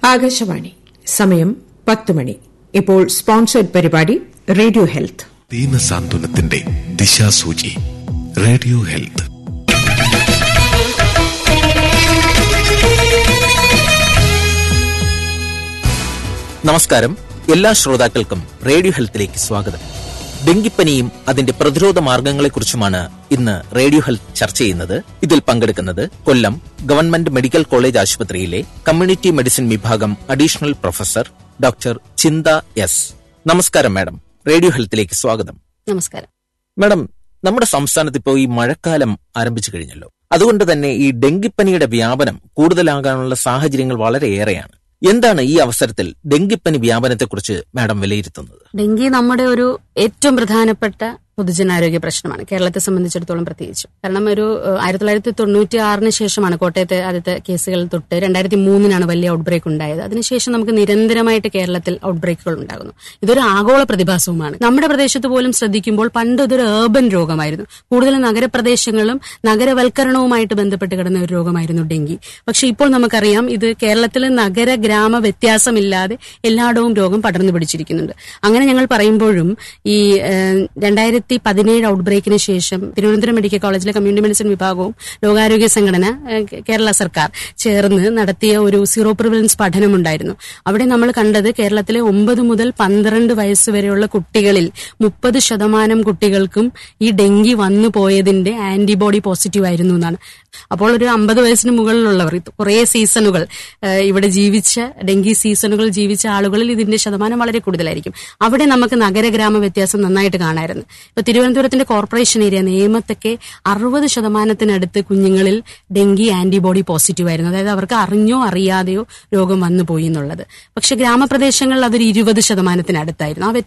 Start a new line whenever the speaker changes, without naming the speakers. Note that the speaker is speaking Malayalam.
ആകാശവാണി സമയം പത്ത് മണി ഇപ്പോൾ സ്പോൺസേഡ് പരിപാടി റേഡിയോ ഹെൽത്ത്
ദീനസാന്ത്വനത്തിന്റെ ദിശാസൂചി റേഡിയോ ഹെൽത്ത്
നമസ്കാരം എല്ലാ ശ്രോതാക്കൾക്കും റേഡിയോ ഹെൽത്തിലേക്ക് സ്വാഗതം ഡെങ്കിപ്പനിയും അതിന്റെ പ്രതിരോധ മാർഗങ്ങളെക്കുറിച്ചുമാണ് ഇന്ന് റേഡിയോ ഹെൽത്ത് ചർച്ച ചെയ്യുന്നത് ഇതിൽ പങ്കെടുക്കുന്നത് കൊല്ലം ഗവൺമെന്റ് മെഡിക്കൽ കോളേജ് ആശുപത്രിയിലെ കമ്മ്യൂണിറ്റി മെഡിസിൻ വിഭാഗം additional professor doctor Chintha S നമസ്കാരം മാഡം റേഡിയോ ഹെൽത്തിലേക്ക് സ്വാഗതം
നമസ്കാരം
മാഡം നമ്മുടെ സംസ്ഥാനത്ത് ഇപ്പോൾ ഈ മഴക്കാലം ആരംഭിച്ചു കഴിഞ്ഞല്ലോ അതുകൊണ്ട് തന്നെ ഈ ഡെങ്കിപ്പനിയുടെ വ്യാപനം കൂടുതലാകാനുള്ള സാഹചര്യങ്ങൾ വളരെയേറെയാണ് എന്താണ് ഈ അവസരത്തിൽ ഡെങ്കിപ്പനി വ്യാപനത്തെക്കുറിച്ച് മാഡം വിലയിരുത്തുന്നത്
ഡെങ്കി നമ്മുടെ ഒരു ഏറ്റവും പ്രധാനപ്പെട്ട പൊതുജനാരോഗ്യ പ്രശ്നമാണ് കേരളത്തെ സംബന്ധിച്ചിടത്തോളം പ്രത്യേകിച്ചും കാരണം ഒരു ഏഹ്, ആയിരത്തി തൊള്ളായിരത്തി തൊണ്ണൂറ്റി ആറിന് ശേഷമാണ് കോട്ടയത്തെ ആദ്യത്തെ കേസുകൾ തൊട്ട് രണ്ടായിരത്തി മൂന്നിനാണ് വലിയ ഔട്ട്ബ്രേക്ക് ഉണ്ടായത് അതിനുശേഷം നമുക്ക് നിരന്തരമായിട്ട് കേരളത്തിൽ ഔട്ട്ബ്രേക്കുകൾ ഉണ്ടാകുന്നു ഇതൊരു ആഗോള പ്രതിഭാസവുമാണ് നമ്മുടെ പ്രദേശത്ത് പോലും ശ്രദ്ധിക്കുമ്പോൾ പണ്ട് ഇതൊരു ഏർബൻ രോഗമായിരുന്നു കൂടുതലും നഗരപ്രദേശങ്ങളും നഗരവൽക്കരണവുമായിട്ട് ബന്ധപ്പെട്ട് കിടന്ന ഒരു രോഗമായിരുന്നു ഡെങ്കി പക്ഷെ ഇപ്പോൾ നമുക്കറിയാം ഇത് കേരളത്തിൽ നഗര ഗ്രാമ വ്യത്യാസമില്ലാതെ എല്ലായിടവും രോഗം പടർന്നു പിടിച്ചിരിക്കുന്നുണ്ട് അങ്ങനെ ഞങ്ങൾ പറയുമ്പോഴും ഈ ഏഹ്, രണ്ടായിരത്തി പതിനേഴ് ഔട്ട്ബ്രേക്കിന് ശേഷം തിരുവനന്തപുരം മെഡിക്കൽ കോളേജിലെ കമ്മ്യൂണിറ്റി മെഡിസിൻ വിഭാഗവും ലോകാരോഗ്യ സംഘടന ഏഹ്, കേരള സർക്കാർ ചേർന്ന് നടത്തിയ ഒരു സീറോ പ്രിവലൻസ് പഠനമുണ്ടായിരുന്നു അവിടെ നമ്മൾ കണ്ടത് കേരളത്തിലെ ഒമ്പത് മുതൽ പന്ത്രണ്ട് വയസ്സ് വരെയുള്ള കുട്ടികളിൽ മുപ്പത് ശതമാനം കുട്ടികൾക്കും ഈ ഡെങ്കി വന്നു പോയതിന്റെ ആന്റിബോഡി പോസിറ്റീവ് ആയിരുന്നു എന്നാണ് അപ്പോൾ ഒരു അമ്പത് വയസ്സിന് മുകളിലുള്ളവർ ഇത് കുറേ സീസണുകൾ ഏഹ്, ഇവിടെ ജീവിച്ച ഡെങ്കി സീസണുകൾ ജീവിച്ച ആളുകളിൽ ഇതിന്റെ ശതമാനം വളരെ കൂടുതലായിരിക്കും അവിടെ നമുക്ക് നഗര ഗ്രാമ വ്യത്യാസം നന്നായിട്ട് കാണാമായിരുന്നു ഇപ്പൊ തിരുവനന്തപുരത്തിന്റെ കോർപ്പറേഷൻ ഏരിയ നേമത്തൊക്കെ അറുപത് ശതമാനത്തിനടുത്ത് കുഞ്ഞുങ്ങളിൽ ഡെങ്കി ആന്റിബോഡി പോസിറ്റീവ് ആയിരുന്നു അതായത് അവർക്ക് അറിഞ്ഞോ അറിയാതെയോ രോഗം വന്നു പോയി എന്നുള്ളത് പക്ഷെ ഗ്രാമപ്രദേശങ്ങളിൽ അതൊരു ഇരുപത് ശതമാനത്തിനടുത്തായിരുന്നു ആ